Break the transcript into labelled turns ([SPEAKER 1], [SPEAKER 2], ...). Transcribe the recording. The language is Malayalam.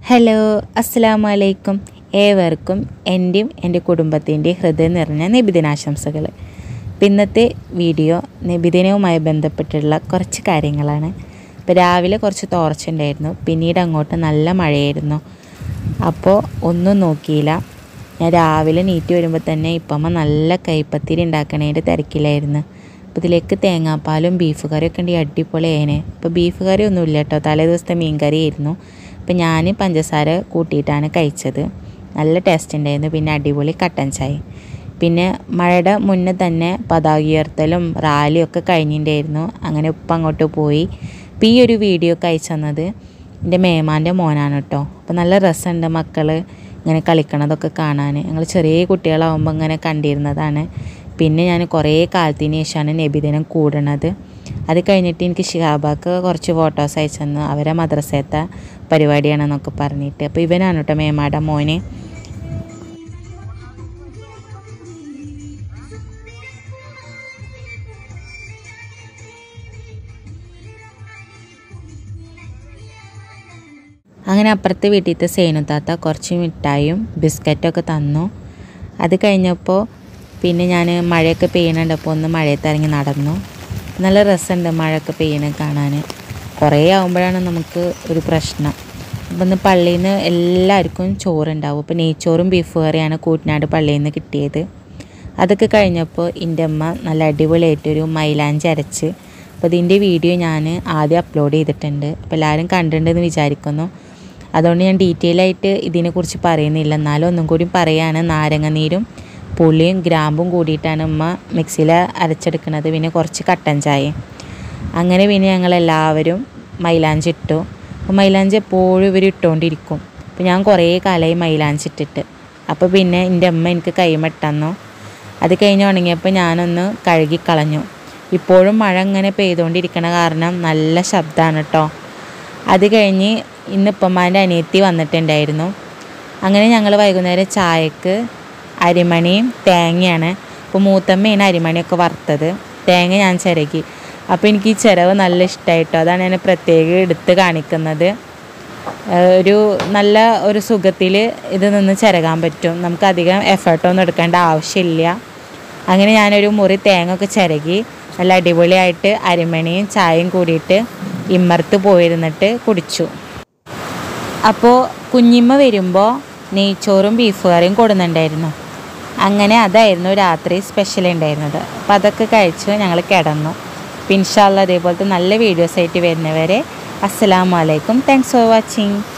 [SPEAKER 1] ഹലോ അസ്സലാമു അലൈക്കും ഏവർക്കും എൻ്റെയും എൻ്റെ കുടുംബത്തിൻ്റെയും ഹൃദയം നിറഞ്ഞ നബിദിനാശംസകൾ ഇപ്പം ഇന്നത്തെ വീഡിയോ നബിദിനവുമായി ബന്ധപ്പെട്ടുള്ള കുറച്ച് കാര്യങ്ങളാണ് ഇപ്പോൾ രാവിലെ കുറച്ച് തോർച്ചുണ്ടായിരുന്നു പിന്നീട് അങ്ങോട്ട് നല്ല മഴയായിരുന്നു അപ്പോൾ ഒന്നും നോക്കിയില്ല ഞാൻ രാവിലെ നീറ്റ് വരുമ്പോൾ തന്നെ ഇപ്പമ്മ നല്ല കൈപ്പത്തിരി ഉണ്ടാക്കണേൻ്റെ തിരക്കിലായിരുന്നു അപ്പോൾ ഇതിലേക്ക് തേങ്ങാപ്പാലും ബീഫ് കറിയൊക്കെ ഉണ്ടെങ്കിൽ അടിപൊളിയായേനെ ഇപ്പോൾ ബീഫ് കറി ഒന്നുമില്ല കേട്ടോ തലേ ദിവസത്തെ മീൻ കറി ആയിരുന്നു അപ്പോൾ ഞാൻ പഞ്ചസാര കൂട്ടിയിട്ടാണ് കഴിച്ചത് നല്ല ടേസ്റ്റ് ഉണ്ടായിരുന്നു പിന്നെ അടിപൊളി കട്ടൻ ചായ പിന്നെ മഴയുടെ മുന്നേ തന്നെ പതാക ഉയർത്തലും റാലിയും ഒക്കെ കഴിഞ്ഞിട്ടുണ്ടായിരുന്നു അങ്ങനെ ഉപ്പ അങ്ങോട്ട് പോയി അപ്പോൾ ഈ ഒരു വീഡിയോ ഒക്കെ അയച്ചു തന്നത് എൻ്റെ മേമാൻ്റെ മോനാണ് കേട്ടോ അപ്പോൾ നല്ല രസമുണ്ട് മക്കൾ ഇങ്ങനെ കളിക്കണതൊക്കെ കാണാൻ ഞങ്ങൾ ചെറിയ കുട്ടികളാവുമ്പോൾ ഇങ്ങനെ കണ്ടിരുന്നതാണ് പിന്നെ ഞാൻ കുറേ കാലത്തിന് ശേഷമാണ് നബിദിനം കൂടണത് അത് കഴിഞ്ഞിട്ട് എനിക്ക് ഷിഹാബാക്ക് കുറച്ച് ഫോട്ടോസ് അയച്ചു തന്നു അവരെ മദ്രസത്തെ പരിപാടിയാണെന്നൊക്കെ പറഞ്ഞിട്ട് അപ്പോൾ ഇവനാണ് കേട്ടോ മേമാടെ മോന് അങ്ങനെ അപ്പുറത്തെ വീട്ടിലത്തെ സേനുത്താത്ത കുറച്ച് മിഠായും ബിസ്ക്കറ്റൊക്കെ തന്നു അത് കഴിഞ്ഞപ്പോൾ പിന്നെ ഞാൻ മഴയൊക്കെ പെയ്യണുണ്ടപ്പോൾ ഒന്ന് മഴയത്ത് ഇറങ്ങി നടന്നു നല്ല രസമുണ്ട് മഴയൊക്കെ പെയ്യണ കാണാൻ കുറേ ആകുമ്പോഴാണ് നമുക്ക് ഒരു പ്രശ്നം അപ്പം ഇന്ന് പള്ളിയിൽ നിന്ന് എല്ലാവർക്കും ചോറുണ്ടാവും അപ്പോൾ നെയ്ച്ചോറും ബീഫ് കറിയാണ് കൂറ്റനാട് പള്ളിയിൽ നിന്ന് കിട്ടിയത് അതൊക്കെ കഴിഞ്ഞപ്പോൾ എൻ്റെ അമ്മ നല്ല അടിപൊളിയായിട്ടൊരു മൈലാഞ്ചി അരച്ച് അപ്പോൾ ഇതിൻ്റെ വീഡിയോ ഞാൻ ആദ്യം അപ്ലോഡ് ചെയ്തിട്ടുണ്ട് അപ്പോൾ എല്ലാവരും കണ്ടിട്ടുണ്ടെന്ന് വിചാരിക്കുന്നു അതുകൊണ്ട് ഞാൻ ഡീറ്റെയിൽ ആയിട്ട് ഇതിനെക്കുറിച്ച് പറയുന്നില്ല എന്നാലും ഒന്നും കൂടി പറയാണ് നാരങ്ങനീരും പുളിയും ഗ്രാമ്പും കൂടിയിട്ടാണ് ഉമ്മ മിക്സിയിൽ അരച്ചെടുക്കുന്നത് പിന്നെ കുറച്ച് കട്ടൻ ചായയും അങ്ങനെ പിന്നെ ഞങ്ങളെല്ലാവരും മൈലാഞ്ചി ഇട്ടു അപ്പോൾ മൈലാഞ്ചി എപ്പോഴും ഇവർ ഇട്ടുകൊണ്ടിരിക്കും അപ്പോൾ ഞാൻ കുറേ കാലമായി മൈലാഞ്ചി ഇട്ടിട്ട് അപ്പോൾ പിന്നെ എൻ്റെ അമ്മ എനിക്ക് കൈമട്ടന്നു അത് കഴിഞ്ഞ് ഉണങ്ങിയപ്പോൾ ഞാനൊന്ന് കഴുകി കളഞ്ഞു ഇപ്പോഴും മഴ ഇങ്ങനെ പെയ്തുകൊണ്ടിരിക്കണ കാരണം നല്ല ശബ്ദമാണ് കേട്ടോ അത് കഴിഞ്ഞ് ഇന്ന് ഉപ്പമ്മാൻ്റെ അനിയത്തി വന്നിട്ടുണ്ടായിരുന്നു അങ്ങനെ ഞങ്ങൾ വൈകുന്നേരം ചായക്ക് അരിമണിയും തേങ്ങയാണ് അപ്പോൾ മൂത്തമ്മയാണ് അരിമണിയൊക്കെ വറുത്തത് തേങ്ങ ഞാൻ ചിരകി അപ്പോൾ എനിക്ക് ഈ ചിരവ് നല്ല ഇഷ്ടമായിട്ടോ അതാണ് ഞാൻ പ്രത്യേകം എടുത്ത് കാണിക്കുന്നത് ഒരു നല്ല ഒരു സുഖത്തിൽ ഇത് നിന്ന് ചിരകാൻ പറ്റും നമുക്ക് അധികം എഫേർട്ടൊന്നും എടുക്കേണ്ട ആവശ്യമില്ല അങ്ങനെ ഞാനൊരു മുറി തേങ്ങ ഒക്കെ ചിരകി നല്ല അടിപൊളിയായിട്ട് അരിമണിയും ചായയും കൂടിയിട്ട് ഇമ്മർത്ത് പോയിരുന്നിട്ട് കുടിച്ചു അപ്പോൾ കുഞ്ഞിമ്മ വരുമ്പോൾ നെയ്ച്ചോറും ബീഫ് കറിയും കൊടുന്നുണ്ടായിരുന്നു അങ്ങനെ അതായിരുന്നു രാത്രി സ്പെഷ്യൽ ഉണ്ടായിരുന്നത് അപ്പോൾ അതൊക്കെ കഴിച്ച് ഞങ്ങൾ കിടന്നു പിൻഷാല്ല അതേപോലത്തെ നല്ല വീഡിയോസ് ആയിട്ട് വരുന്നവരെ അസ്സലാമലൈക്കും താങ്ക്സ് ഫോർ വാച്ചിങ്